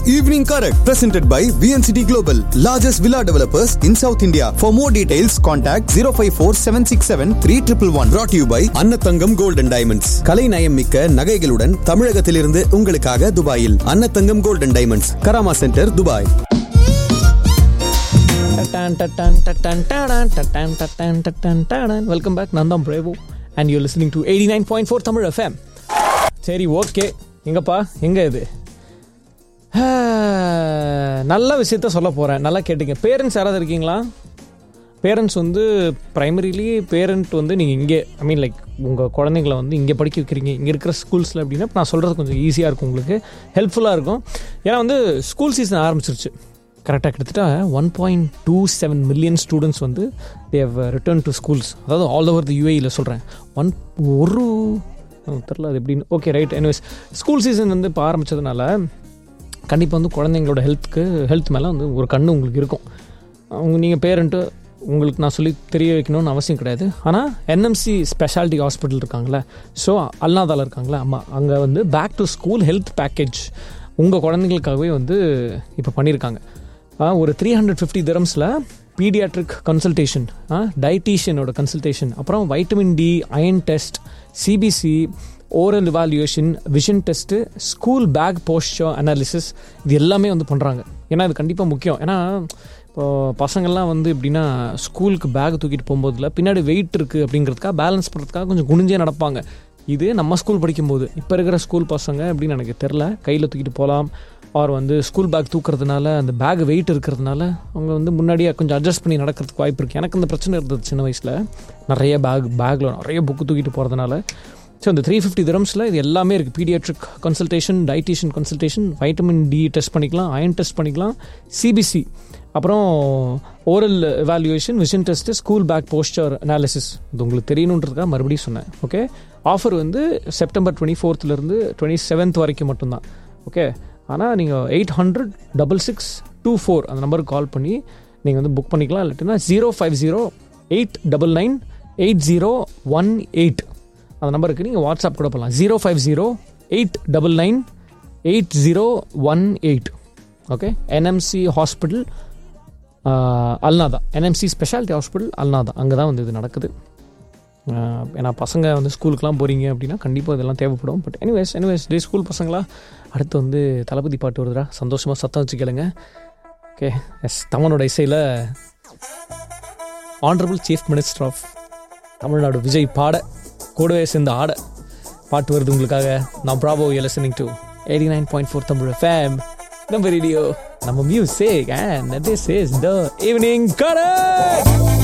Evening Correct, presented by VNCT Global, largest villa developers in South India. For more details, contact 054 767 3111. Brought to you by அன்னத்தங்கம் Gold and Diamonds. கலை நயம் மிக்க நகைகளுடன் தமிழகத்திலிருந்து உங்களுக்காக துபாயில் Annathangam Gold and Diamonds, Karama centre, Dubai. Welcome back நான் தான் Bravo and you listening to eighty nine point four Tamil FM சரி okay எங்கப்பா எங்கே இது நல்ல விஷயத்த சொல்ல போகிறேன் நல்லா கேட்டுங்க பேரண்ட்ஸ் யாராவது இருக்கீங்களா பேரண்ட்ஸ் வந்து ப்ரைமரிலி பேரண்ட் வந்து நீங்கள் இங்கே ஐ மீன் லைக் உங்கள் குழந்தைங்கள வந்து இங்கே படிக்க வைக்கிறீங்க இங்கே இருக்கிற ஸ்கூல்ஸில் அப்படின்னா நான் சொல்கிறது கொஞ்சம் ஈஸியாக இருக்கும் உங்களுக்கு ஹெல்ப்ஃபுல்லாக இருக்கும் ஏன்னா வந்து ஸ்கூல் சீசன் ஆரம்பிச்சிருச்சு கரெக்டாக கிட்டத்தட்ட one point two seven million students வந்து தேவ் ரிட்டர்ன் டு ஸ்கூல்ஸ் அதாவது ஆல் ஓவர் தி யூஏயில் சொல்கிறேன் ஒன் ஒரு தெரில அது எப்படின்னு okay right anyways school season வந்து இப்போ ஆரம்பித்ததுனால கண்டிப்பாக வந்து குழந்தைங்களோட ஹெல்த்துக்கு ஹெல்த் மேலே வந்து ஒரு கண்ணு உங்களுக்கு இருக்கும் அவங்க நீங்கள் பேரண்ட்டு உங்களுக்கு நான் சொல்லி தெரிய வைக்கணும்னு அவசியம் கிடையாது ஆனால் என்எம்சி ஸ்பெஷாலிட்டி ஹாஸ்பிட்டல் இருக்காங்களே ஸோ அல்லாதால இருக்காங்களே ஆமாம் அங்கே வந்து back to school health package உங்கள் குழந்தைங்களுக்காகவே வந்து இப்போ பண்ணியிருக்காங்க ஒரு த்ரீ ஹண்ட்ரட் ஃபிஃப்டி திரம்ஸில் பீடியாட்ரிக் கன்சல்டேஷன் டயட்டீஷியனோட கன்சல்டேஷன் அப்புறம் vitamin D iron test CBC oral evaluation vision test school bag posture analysis இது எல்லாமே வந்து பண்ணுறாங்க ஏன்னா இது கண்டிப்பாக முக்கியம் ஏன்னா இப்போ பசங்கள்லாம் வந்து எப்படின்னா ஸ்கூலுக்கு பேக் தூக்கிட்டு போகும்போதுல பின்னாடி வெயிட் இருக்குது அப்படிங்கிறதுக்காக பேலன்ஸ் பண்ணுறதுக்காக கொஞ்சம் குனிஞ்சே நடப்பாங்க இது நம்ம ஸ்கூல் படிக்கும்போது இப்போ இருக்கிற ஸ்கூல் பசங்க எப்படின்னு எனக்கு தெரில கையில் தூக்கிட்டு போகலாம் ஆர் வந்து ஸ்கூல் பேக் தூக்குறதுனால அந்த பேக் வெயிட் இருக்கிறதுனால அவங்க வந்து முன்னாடியே கொஞ்சம் அட்ஜஸ்ட் பண்ணி நடக்கிறதுக்கு வாய்ப்பு இருக்குது எனக்கு இந்த பிரச்சனை இருந்தது சின்ன வயசில் நிறைய பேக் பேக்கில் நிறைய புக்கு தூக்கிட்டு போகிறதுனால ஸோ இந்த த்ரீ ஃபிஃப்டி திரம்ஸில் இது எல்லாமே இருக்குது paediatric consultation dietician consultation vitamin D test பண்ணிக்கலாம் அயன் டெஸ்ட் பண்ணிக்கலாம் சிபிசி அப்புறம் oral evaluation vision test school bag posture analysis இது உங்களுக்கு தெரியணுன்றதுக்காக மறுபடியும் சொன்னேன் ஓகே ஆஃபர் வந்து செப்டம்பர் டுவெண்ட்டி ஃபோர்த்துலேருந்து டுவெண்ட்டி செவன்த் வரைக்கும் மட்டும்தான் ஓகே ஆனால் நீங்கள் eight hundred double six two four அந்த நம்பருக்கு கால் பண்ணி நீங்கள் வந்து புக் பண்ணிக்கலாம் இல்லாட்டினா zero five zero eight double nine eight zero one eight அந்த நம்பருக்கு நீங்கள் வாட்ஸ்அப் கூட பண்ணலாம் zero five zero eight double nine eight zero one eight okay NMC hospital Al Nahda NMC speciality hospital Al Nahda அங்கே தான் வந்து இது நடக்குது ஏன்னா பசங்க வந்து ஸ்கூலுக்குலாம் போகிறீங்க அப்படின்னா கண்டிப்பாக இதெல்லாம் தேவைப்படும் but anyways anyways day school பசங்களா அடுத்து வந்து தளபதி பாட்டு வருதுடா சந்தோஷமாக சத்தம் வச்சு கேளுங்க ஓகே எஸ் தமிழனோட இசையில் honourable chief minister of Tamil Nadu Vijay பாட கூடவே சேர்ந்து ஆட பாட்டு வருது உங்களுக்காக நான் Bravo you listening to eighty nine point four Tamil FM நம்ம ரேடியோ நம்ம music and this is the evening correct